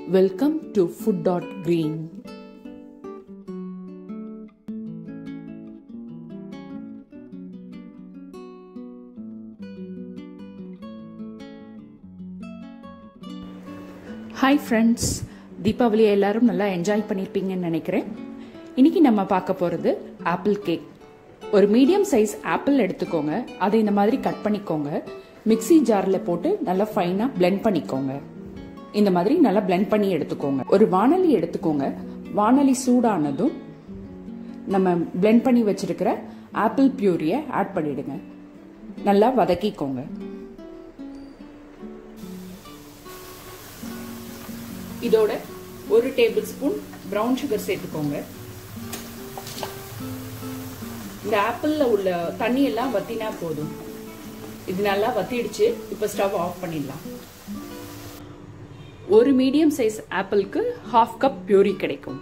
Welcome to Food Dot Green. Hi friends தீபாவளியை எல்லாரும் நல்லா என்ஜாய் பண்ணியிருப்பீங்கன்னு நினைக்கிறேன் இன்னைக்கு நம்ம பார்க்க போகிறது ஆப்பிள் கேக் ஒரு மீடியம் சைஸ் ஆப்பிள் எடுத்துக்கோங்க அதை இந்த மாதிரி கட் பண்ணிக்கோங்க மிக்ஸி ஜாரில் போட்டு நல்லா ஃபைனாக blend பண்ணிக்கோங்க இந்த மாதிரி நல்லா blend பண்ணி எடுத்துக்கோங்க ஒரு வானலி எடுத்துக்கோங்க வானலி சூடானதும் நம்ம blend பண்ணி வச்சிருக்கிற ஆப்பிள் பியூரியை ஆட் பண்ணிடுங்க நல்லா வதக்கிக்கோங்க இதோட ஒரு டேபிள் ஸ்பூன் ப்ரௌன் சுகர் சேர்த்துக்கோங்க இந்த ஆப்பிள்ல உள்ள தண்ணி எல்லாம் வத்தினா போதும் இது நல்லா வத்திடுச்சு இப்ப ஸ்டவ் ஆஃப் பண்ணிடலாம் ஒரு மீடியம் சைஸ் ஆப்பிளுக்கு ஹாஃப் கப் பியூரி கிடைக்கும்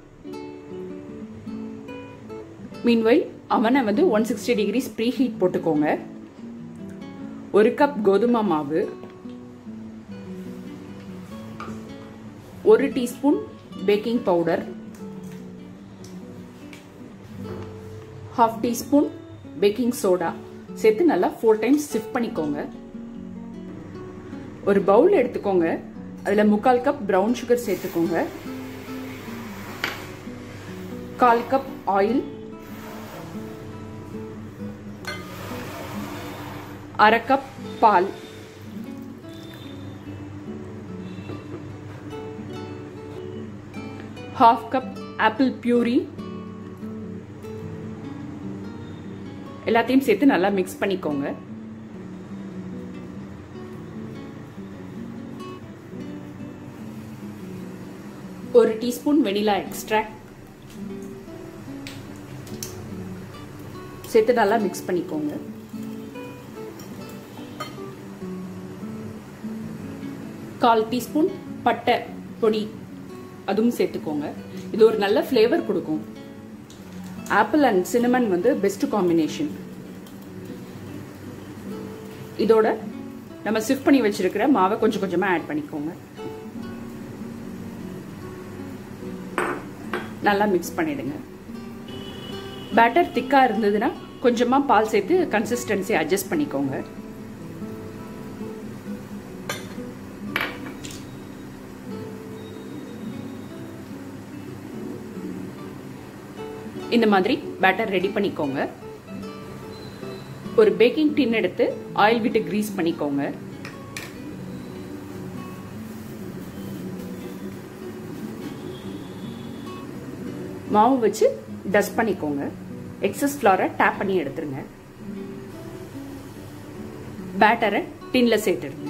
மீன்வைல் அவனை வந்து one sixty degrees preheat போட்டுக்கோங்க ஒரு கப் கோதுமை மாவு ஒரு teaspoon baking powder half teaspoon baking soda சேர்த்து நல்லா ஃபோர் டைம்ஸ் சிஃப்ட் பண்ணிக்கோங்க ஒரு பவுல் எடுத்துக்கோங்க அதில் முக்கால் கப் ப்ரௌன் சுகர் சேர்த்துக்கோங்க கால் கப் ஆயில் அரை கப் பால் half கப் ஆப்பிள் பியூரி எல்லாத்தையும் சேர்த்து நல்லா மிக்ஸ் பண்ணிக்கோங்க ஒரு டீஸ்பூன் வெனிலா எக்ஸ்ட்ராக்ட் சேர்த்து நல்லா மிக்ஸ் பண்ணிக்கோங்க கால் டீஸ்பூன் பட்டை பொடி அதுவும் சேர்த்துக்கோங்க இது ஒரு நல்ல ஃப்ளேவர் கொடுக்கும் ஆப்பிள் அண்ட் சினமன் வந்து பெஸ்ட் காம்பினேஷன் இதோட நம்ம சிஃப்ட் பண்ணி வச்சிருக்கிற மாவை கொஞ்சம் கொஞ்சமாக ஆட் பண்ணிக்கோங்க நல்லா மிக்ஸ் பண்ணிடுங்க பேட்டர் திக்காக இருந்ததுன்னா கொஞ்சமாக பால் சேர்த்து கன்சிஸ்டன்சி அட்ஜஸ்ட் பண்ணிக்கோங்க இந்த மாதிரி பேட்டர் ரெடி பண்ணிக்கோங்க ஒரு பேக்கிங் டின் எடுத்து ஆயில் விட்டு கிரீஸ் பண்ணிக்கோங்க மாவு வச்சு டஸ்ட் பண்ணிக்கோங்க எக்ஸஸ் ஃப்ளாரை டேப் பண்ணி எடுத்துருங்க பேட்டரை டின்ல சேர்த்துடுங்க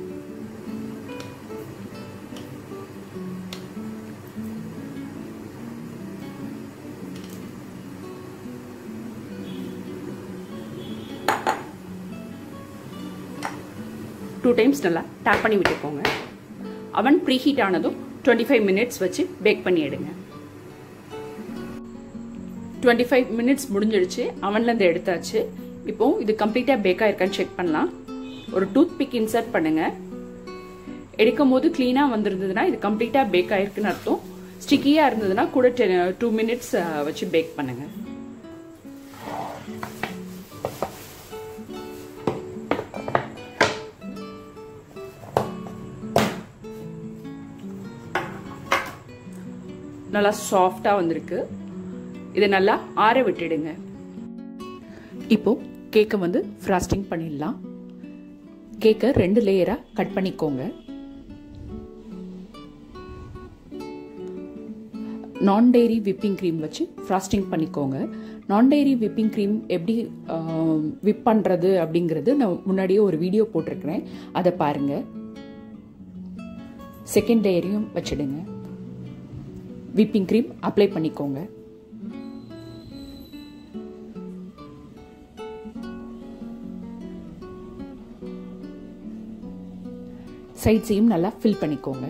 டூ டைம்ஸ் நல்லா டேப் பண்ணி விட்டுக்கோங்க அவன் ப்ரீ ஹீட் ஆனதும் டுவெண்ட்டி ஃபைவ் மினிட்ஸ் வச்சு பேக் பண்ணி எடுங்க டுவெண்ட்டி ஃபைவ் மினிட்ஸ் முடிஞ்சிடுச்சு அவன்லேருந்து எடுத்தாச்சு இப்போ இது கம்ப்ளீட்டாக பேக் ஆயிருக்கான்னு செக் பண்ணலாம் ஒரு டூத் பிக் இன்சர்ட் பண்ணுங்க எடுக்கும் போது க்ளீனாக வந்திருந்ததுன்னா இது கம்ப்ளீட்டாக பேக் ஆயிருக்குன்னு அர்த்தம் ஸ்டிக்கியாக இருந்ததுன்னா கூட டூ மினிட்ஸ் வச்சு பேக் பண்ணுங்கள் நல்லா சாஃப்டாக வந்திருக்கு இதை நல்லா ஆற விட்டுடுங்க இப்போ கேக்கை வந்து ஃப்ராஸ்டிங் பண்ணிடலாம் கேக்கை ரெண்டு லேயராக கட் பண்ணிக்கோங்க நான் டெய்ரி விப்பிங் க்ரீம் வச்சு ஃப்ராஸ்டிங் பண்ணிக்கோங்க நான் டெய்ரி விப்பிங் க்ரீம் எப்படி விப் பண்ணுறது அப்படிங்கிறது நான் முன்னாடியே ஒரு வீடியோ போட்டிருக்கிறேன் அதை பாருங்கள் செகண்ட் டேயரையும் வச்சிடுங்க விப்பிங் க்ரீம் அப்ளை பண்ணிக்கோங்க சைட்ஸையும் நல்லா ஃபில் பண்ணிக்கோங்க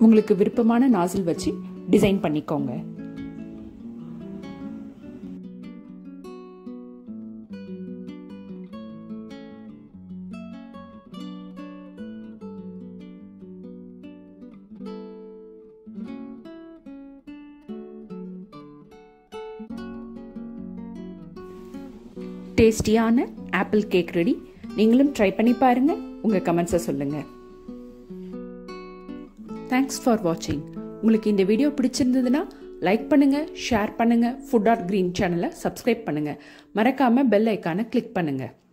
உங்களுக்கு விருப்பமான நாசில் வச்சு டிசைன் பண்ணிக்கோங்க டேஸ்டியான ஆப்பிள் கேக் ரெடி நீங்களும் ட்ரை பண்ணி பாருங்க உங்க கமெண்ட்ஸை சொல்லுங்க தேங்க்ஸ் ஃபார் வாட்சிங் உங்களுக்கு இந்த வீடியோ பிடிச்சிருந்ததுன்னா லைக் பண்ணுங்க ஷேர் பண்ணுங்க ஃபுட் ஆர்ட் கிரீன் சேனலை சப்ஸ்கிரைப் பண்ணுங்க மறக்காம பெல் ஐக்கானை கிளிக் பண்ணுங்க